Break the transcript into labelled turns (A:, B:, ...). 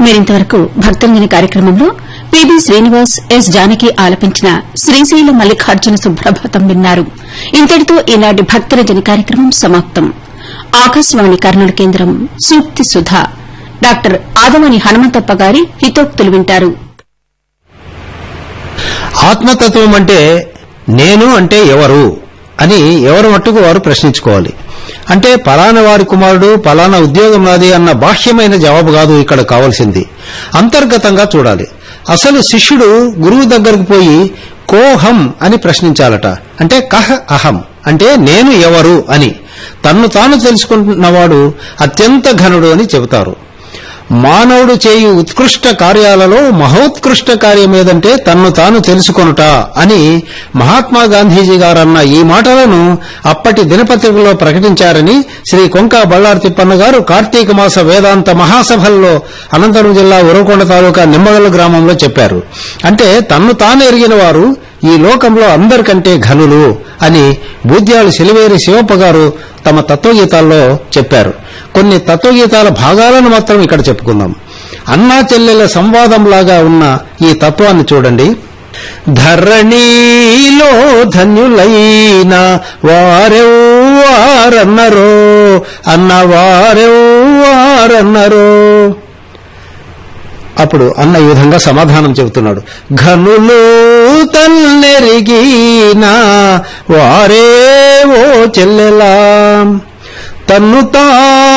A: మీరింతవరకు భక్తంజని కార్యక్రమంలో PB Srinivas yes Janaki ఆలపించిన శ్రీశైల మల్లికార్జున సుప్రభాతం విన్నారు ఇంతటితో ఈనాటి భక్తరంజని కార్యక్రమం సమాప్తం ఆకాశవాణి కర్నూలు కేంద్రం సూక్తి సుధా డాక్టర్ ఆదవాని హనుమంతప్ప గారి హితోక్తులు వింటారు
B: ఆత్మతత్వం అంటే నేను అంటే ఎవరు అని ఎవరు మట్టుకు వారు ప్రశ్నించుకోవాలి అంటే పలానా వారి కుమారుడు పలానా ఉద్యోగం నాది అన్న బాహ్యమైన జవాబు కాదు ఇక్కడ కావాల్సింది అంతర్గతంగా చూడాలి అసలు శిష్యుడు గురువు దగ్గరకు పోయి కోహం అని ప్రశ్నించాలట అంటే కహ అహం అంటే నేను ఎవరు అని తన్ను తాను తెలుసుకుంటున్నవాడు అత్యంత ఘనుడు అని చెబుతారు మానవుడు చేయు ఉత్కృష్ట కార్యాలలో మహోత్కృష్ట కార్యం ఏదంటే తన్ను తాను తెలుసుకొనుట అని మహాత్మా గాంధీజీ గారన్న ఈ మాటలను అప్పటి దినపత్రికలో ప్రకటించారని శ్రీ కొంకా బళ్ళారి తిప్పన్న గారు కార్తీక మాస వేదాంత మహాసభల్లో అనంతపురం జిల్లా ఉరవకొండ తాలూకా నిమ్మగల గ్రామంలో చెప్పారు అంటే తన్ను తాను ఎరిగిన వారు ఈ లోకంలో అందరికంటే ఘనులు అని బూద్యాలు సిలివేరి శివప్ప గారు తమ తత్వగీతాల్లో చెప్పారు కొన్ని తత్వగీతాల భాగాలను మాత్రం ఇక్కడ చెప్పుకుందాం అన్నా చెల్లెల సంవాదంలాగా ఉన్న ఈ తత్వాన్ని చూడండి ధరణిలో ధన్యులైన వారెవ్వారన్నరో అన్న వారెవ్వారన్నరో అప్పుడు అన్న ఈ విధంగా సమాధానం చెబుతున్నాడు ఘనులు తన్నెరిగిన వారే ఓ చెల్లెలా తన్ను తా